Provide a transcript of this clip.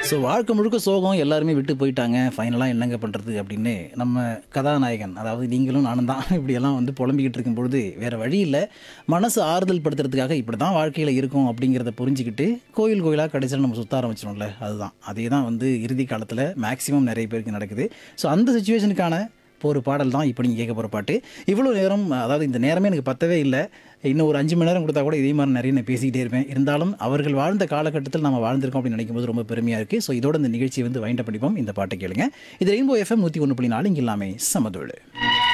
so வாழ்க்கை முழுக்க சோகம் எல்லாருமே விட்டு போயிட்டாங்க ஃபைனலாக என்னங்க பண்ணுறது அப்படின்னு நம்ம கதாநாயகன் அதாவது நீங்களும் நானும் தான் இப்படியெல்லாம் வந்து புலம்பிக்கிட்டு இருக்கும் பொழுது வேறு வழி இல்லை மனசு ஆறுதல் படுத்துறதுக்காக இப்படி தான் வாழ்க்கையில் இருக்கும் அப்படிங்கிறத புரிஞ்சுக்கிட்டு கோயில் கோயிலாக கடைசியில் நம்ம சுத்த ஆரம்பிச்சிடும்ல அதுதான் அதே தான் வந்து இறுதி காலத்தில் மேக்ஸிமம் நிறைய பேருக்கு நடக்குது ஸோ அந்த சுச்சுவேஷனுக்கான இப்போ ஒரு பாடல் தான் இப்போ நீங்கள் கேட்க போகிற பாட்டு இவ்வளோ நேரம் அதாவது இந்த நேரமே எனக்கு பத்தவே இல்லை இன்னும் ஒரு அஞ்சு மணி நேரம் கொடுத்தா கூட இதே மாதிரி நிறைய நான் பேசிக்கிட்டே இருப்பேன் இருந்தாலும் அவர்கள் வாழ்ந்த காலகட்டத்தில் நம்ம வாழ்ந்திருக்கோம் அப்படின்னு நினைக்கும் போது ரொம்ப பெருமையாக இருக்குது ஸோ இதோட இந்த நிகழ்ச்சியை வந்து வைண்ட் பண்ணிப்போம் இந்த பாட்டை கேளுங்க இது ரெயின்போ எஃப்எம் நூற்றி ஒன்று புள்ளி நாலு இங்கே எல்லாமே சமதோடு